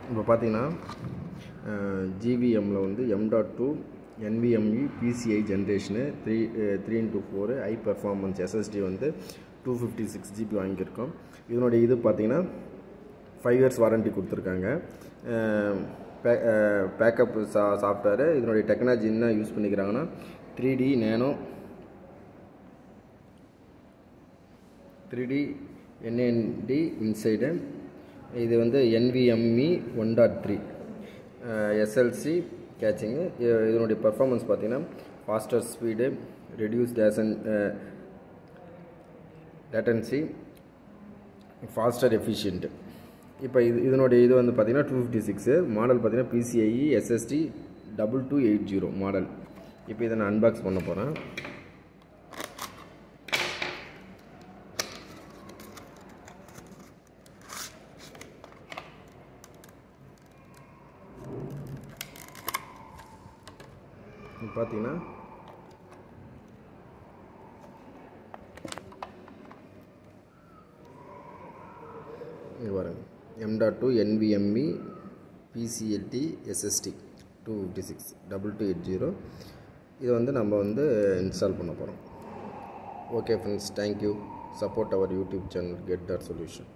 இப்போ பார்த்தீங்கன்னா ஜிவிஎம்மில் வந்து M dot two NVMe PCI generation three three into four high performance SSD வந்து டூ ஃபிஃப்டி சிக்ஸ் ஜிபி வாங்கியிருக்கோம் இதனுடைய இது பார்த்தீங்கன்னா ஃபைவ் இயர்ஸ் வாரண்டி கொடுத்துருக்காங்க பேக்கப் சா சாஃப்ட்வேரு இதனுடைய டெக்னாலஜி என்ன யூஸ் பண்ணிக்கிறாங்கன்னா three D nano three D NAND inside இது வந்து NVMe one dot three SLC caching இதனுடைய பர்ஃபார்மன்ஸ் பார்த்தீங்கன்னா ஃபாஸ்டர் ஸ்பீடு ரெடியூஸ் டேசன் லேட்டன்சி ஃபாஸ்டர் எஃபிஷியன்ட்டு இப்போ இது இதனுடைய இது வந்து பார்த்தீங்கன்னா டூ ஃபிஃப்டி சிக்ஸு மாடல் பார்த்தீங்கன்னா PCIe SSD double two eight zero model இப்போ இதை நான் அன்பாக்ஸ் பண்ண போகிறேன் இப்போ பார்த்தீங்கன்னா இங்கே பாருங்க M dot two NVMe PCIe SSD two fifty six double two eight zero இதை வந்து நம்ம வந்து இன்ஸ்டால் பண்ண போகிறோம் okay friends thank you support our YouTube channel get their solution